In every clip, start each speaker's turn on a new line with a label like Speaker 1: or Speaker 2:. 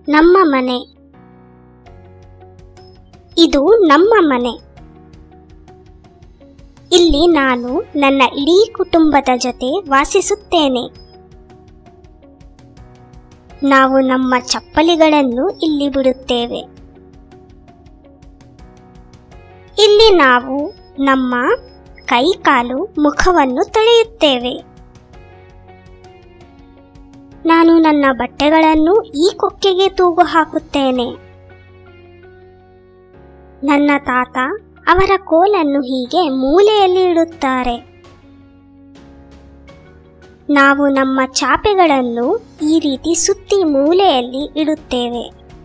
Speaker 1: ನಮ್ಮ ಮನೆ ಇದು ನಮ್ಮ ಮನೆ ಇಲ್ಲಿ ನಾನು ನನ್ನ ಇಡೀ ಕುಟುಂಬದ ಜೊತೆ ವಾಸಿಸುತ್ತೇನೆ ನಾವು ನಮ್ಮ ಚಪ್ಪಲಿಗಳನ್ನು ಇಲ್ಲಿ ಬಿಡುತ್ತೇವೆ ಇಲ್ಲಿ ನಾವು ನಮ್ಮ ಕೈ ಕಾಲು ಮುಖವನ್ನು ತೊಳೆಯುತ್ತೇವೆ ನಾನು ನನ್ನ ಬಟ್ಟೆಗಳನ್ನು ಈ ಕೊಕ್ಕೆಗೆ ತೂಗು ಹಾಕುತ್ತೇನೆ ನನ್ನ ತಾತ ಅವರ ಕೋಲನ್ನು ಹೀಗೆ ಮೂಲೆಯಲ್ಲಿ ಇಡುತ್ತಾರೆ ನಾವು ನಮ್ಮ ಚಾಪೆಗಳನ್ನು ಈ ರೀತಿ ಸುತ್ತಿ ಮೂಲೆಯಲ್ಲಿ ಇಡುತ್ತೇವೆ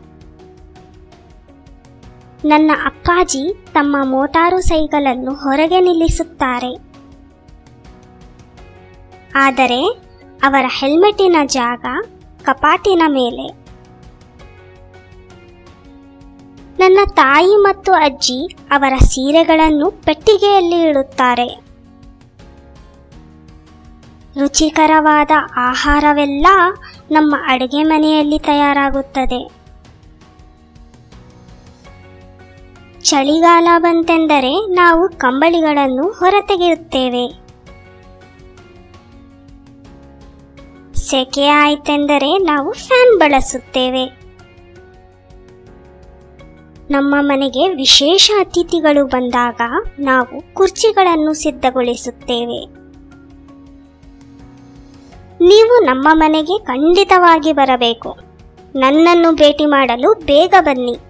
Speaker 1: ನನ್ನ ಅಪ್ಪಾಜಿ ತಮ್ಮ ಮೋಟಾರು ಸೈಕಲನ್ನು ಹೊರಗೆ ನಿಲ್ಲಿಸುತ್ತಾರೆ ಆದರೆ ಅವರ ಹೆಲ್ಮೆಟಿನ ಜಾಗ ಕಪಾಟಿನ ಮೇಲೆ ನನ್ನ ತಾಯಿ ಮತ್ತು ಅಜ್ಜಿ ಅವರ ಸೀರೆಗಳನ್ನು ಪೆಟ್ಟಿಗೆಯಲ್ಲಿ ಇಡುತ್ತಾರೆ ರುಚಿಕರವಾದ ಆಹಾರವೆಲ್ಲ ನಮ್ಮ ಅಡುಗೆ ಮನೆಯಲ್ಲಿ ತಯಾರಾಗುತ್ತದೆ ಚಳಿಗಾಲ ಬಂತೆಂದರೆ ನಾವು ಕಂಬಳಿಗಳನ್ನು ಹೊರತೆಗೆಯುತ್ತೇವೆ ಸೆಕೆ ಆಯ್ತೆಂದರೆ ನಾವು ಫ್ಯಾನ್ ಬಳಸುತ್ತೇವೆ ನಮ್ಮ ಮನೆಗೆ ವಿಶೇಷ ಅತಿಥಿಗಳು ಬಂದಾಗ ನಾವು ಕುರ್ಚಿಗಳನ್ನು ಸಿದ್ಧಗೊಳಿಸುತ್ತೇವೆ ನೀವು ನಮ್ಮ ಮನೆಗೆ ಖಂಡಿತವಾಗಿ ಬರಬೇಕು ನನ್ನನ್ನು ಭೇಟಿ ಮಾಡಲು ಬೇಗ ಬನ್ನಿ